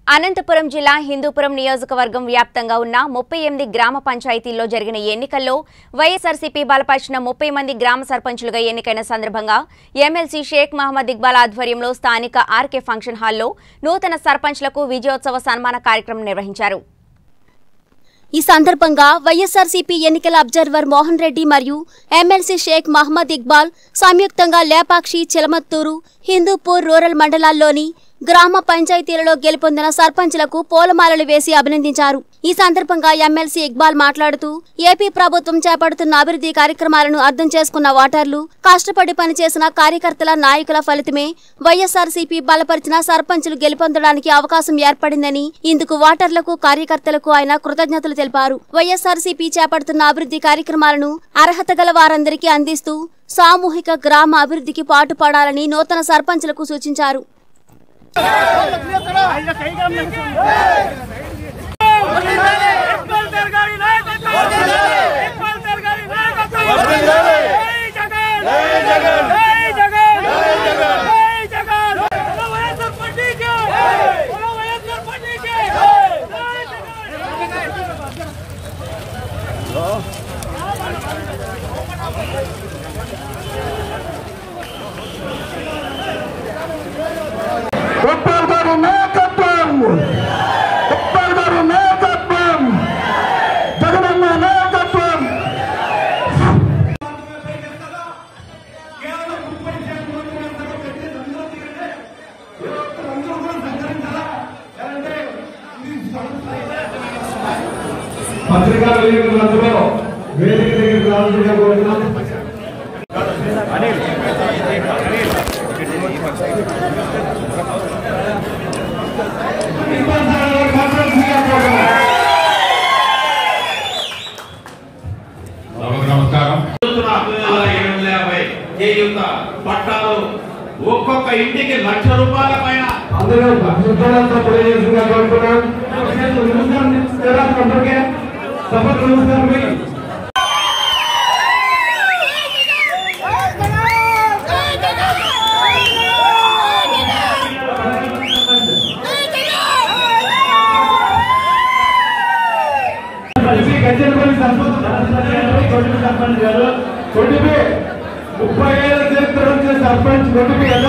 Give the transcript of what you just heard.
అనంతపురం జిల్లా హిందూపురం నియోజకవర్గం వ్యాప్తంగా ఉన్న ముప్పై ఎనిమిది గ్రామ పంచాయతీల్లో జరిగిన ఎన్నికల్లో వైఎస్ఆర్సీపీ బలపరిచిన ముప్పై మంది గ్రామ సర్పంచులుగా ఎన్నికైన సందర్భంగా ఎమ్మెల్సీ షేక్ మహమ్మద్ ఇక్బాల్ ఆధ్వర్యంలో స్థానిక ఆర్కే ఫంక్షన్ హాల్లో నూతన సర్పంచ్లకు విజయోత్సవ సన్మాన కార్యక్రమం నిర్వహించారు ఈ సందర్భంగా వైఎస్ఆర్సీపీ ఎన్నికల అబ్జర్వర్ మోహన్ రెడ్డి మరియు ఎమ్మెల్సీ షేక్ మహమ్మద్ ఇక్బాల్ సంయుక్తంగా లేపాక్షి చిలమత్తూరు హిందూపూర్ రూరల్ మండలాల్లోని గ్రామ పంచాయతీలలో గెలుపొందిన సర్పంచ్లకు పూలమాలలు వేసి అభినందించారు ఈ సందర్భంగా ఎమ్మెల్సీ ఇక్బాల్ మాట్లాడుతూ ఏపీ ప్రభుత్వం చేపడుతున్న అభివృద్ధి కార్యక్రమాలను అర్థం చేసుకున్న ఓటర్లు కష్టపడి పనిచేసిన కార్యకర్తల నాయకుల ఫలితమే వైఎస్ఆర్సీపీ బలపరిచిన సర్పంచులు గెలుపొందడానికి అవకాశం ఏర్పడిందని ఇందుకు ఓటర్లకు కార్యకర్తలకు ఆయన కృతజ్ఞతలు తెలిపారు వైఎస్ఆర్సీపీ చేపడుతున్న అభివృద్ధి కార్యక్రమాలను అర్హత గల వారందరికీ అందిస్తూ సామూహిక గ్రామ అభివృద్ధికి పాటుపడాలని నూతన సర్పంచులకు సూచించారు ఇక్బాల్ దర్గారి నాయకత్వం ఇక్బాల్ దర్గారి నాయకత్వం జై జగన్ జై జగన్ జై జగన్ జై జగన్ జై జగన్ బోలో వైఎస్ఆర్ పార్టీకి బోలో వైఎస్ఆర్ పార్టీకి జై జగన్ ఉప్పల్ గారి నాయకత్వం ఉప్పల్ గారి నాయకత్వం జగనన్న నాయకత్వం పత్రికా విలేకరులందరూ వేదిక దగ్గరికి రావాల్సిందిగా కోరుతున్నాం సభకు నమస్కారం చేయుత పట్టాలు ఒక్కొక్క ఇంటికి లక్ష రూపాయల పైన అందరూ భక్తులంతా తెలియజేసిందిగా కోరుతున్నాం నమస్కారం అందరికీ సభకు నమస్కారం మీకు. కలిసి గజ్జలపల్లి సర్పంచ్ సరస్వతి గారు కొడుకు సర్పంచ్ గారు కొడుకు ముప్పై ఏళ్ళ చరిత్ర వచ్చిన సర్పంచ్ కొడుకు ఎలా